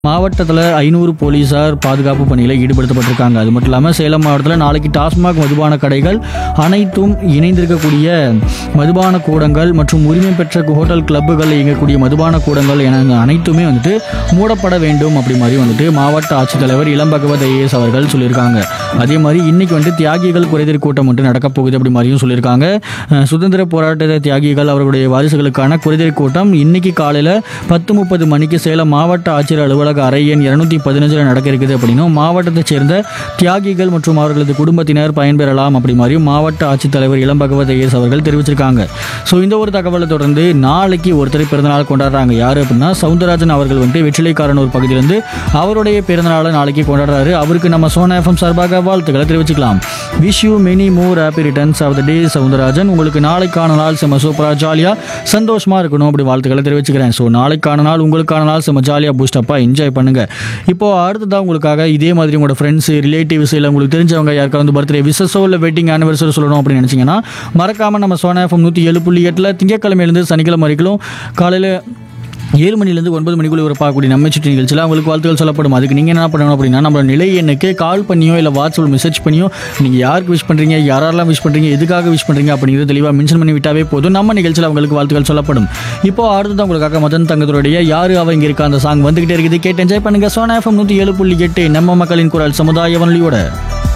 மாவட்டத்தில் ஐநூறு போலீசார் பாதுகாப்பு பணியில் ஈடுபடுத்தப்பட்டிருக்காங்க அது மட்டும் இல்லாமல் சேலம் மாவட்டத்தில் நாளைக்கு டாஸ்மாக் மதுபான கடைகள் அனைத்தும் இணைந்திருக்கக்கூடிய மதுபான கூடங்கள் மற்றும் உரிமை பெற்ற ஹோட்டல் கிளப்புகள் இயங்கக்கூடிய மதுபான கூடங்கள் என அனைத்துமே வந்துட்டு மூடப்பட வேண்டும் அப்படி மாதிரி வந்துட்டு மாவட்ட ஆட்சித்தலைவர் இளம் பகவத் ஐஏஎஸ் அவர்கள் சொல்லியிருக்காங்க அதே மாதிரி இன்னைக்கு வந்துட்டு தியாகிகள் குறைதீர் கூட்டம் வந்துட்டு நடக்கப் போகுது அப்படி மாதிரியும் சொல்லியிருக்காங்க அஹ் சுதந்திர போராட்ட தியாகிகள் அவர்களுடைய வாரிசுகளுக்கான குறைதீர் கூட்டம் இன்னைக்கு காலையில் பத்து முப்பது மணிக்கு சேலம் மாவட்ட ஆட்சியர் அலுவலக அறை எண் இருநூத்தி பதினஞ்சில் நடக்க இருக்குது அப்படின்னும் மாவட்டத்தைச் சேர்ந்த தியாகிகள் மற்றும் அவர்களது குடும்பத்தினர் பயன்பெறலாம் அப்படி மாதிரியும் மாவட்ட ஆட்சித்தலைவர் இளம் பகவத் ஐஎஸ் அவர்கள் தெரிவிச்சிருக்காங்க ஸோ இந்த ஒரு தகவலை தொடர்ந்து நாளைக்கு ஒருத்தர் பிறந்தநாள் கொண்டாடுறாங்க யார் அப்படின்னா சவுந்தரராஜன் அவர்கள் வந்துட்டு வெற்றிலைக்காரனூர் பகுதியிலிருந்து அவருடைய பிறந்தநாளை நாளைக்கு கொண்டாடுறாரு அவருக்கு நம்ம சோனா எஃப்எம் சார்பாக வாழ்த்துக்களை தெரிவிச்சுக்கலாம் wish you many more happy returns of the day Soundararajan உங்களுக்கு நாளைக்கான நாள் செம்ம சூப்பராக ஜாலியாக சந்தோஷமாக இருக்கணும் அப்படி வாழ்த்துக்களை தெரிவிச்சுக்கிறேன் ஸோ நாளைக்கான நாள் உங்களுக்கான நாள் செம்ம ஜாலியாக பூஸ்டப்பாக என்ஜாய் பண்ணுங்க இப்போ அடுத்ததாக உங்களுக்காக இதே மாதிரி உங்களோட ஃப்ரெண்ட்ஸ் ரிலேட்டிவ்ஸ் இல்லை உங்களுக்கு தெரிஞ்சவங்க யாருக்காவது வந்து பர்த்டே விசஸோ இல்லை வெட்டிங் ஆனிவர்சரி சொல்லணும் அப்படின்னு நினச்சிங்கன்னா மறக்காமல் நம்ம சோனா எஃப்எம் நூற்றி ஏழு புள்ளி எட்டில் திங்கக்கிழமையிலேருந்து சனிக்கிழமை வரைக்கும் காலையில் ஏழு மணிலேருந்து ஒன்பது மணிக்குள்ள ஒரு பார்க்கக்கூடிய நம்ம சுற்றி நிகழ்ச்சியில் உங்களுக்கு வாழ்த்துக்கள் சொல்லப்படும் அதுக்கு நீங்கள் என்ன பண்ணணும் அப்படின்னா நம்ம நிலை எண்ணுக்கு கால் பண்ணியோ இல்லை வாட்ஸ்அப்பில் மெசேஜ் பண்ணியோ நீங்கள் யாருக்கு விஷ் பண்ணுறீங்க யாரெல்லாம் விஷ் பண்ணுறீங்க எதுக்காக விஷ் பண்ணுறீங்க அப்படிங்கிறது தெளிவாக மென்ஷன் பண்ணி விட்டாவே போதும் நம்ம நிகழ்ச்சியில் உங்களுக்கு வாழ்த்துக்கள் சொல்லப்படும் இப்போ அடுத்ததான் உங்களுக்காக மதன் தங்கத்துடைய யாரு அவ இங்கே இருக்கா அந்த சாங் வந்துகிட்டே இருக்குது கேட்டு என்ஜாய் பண்ணுங்க சோனா எஃப்எம் நூற்றி ஏழு புள்ளி எட்டு நம்ம மக்களின் குரல் சமுதாய வன்லியோட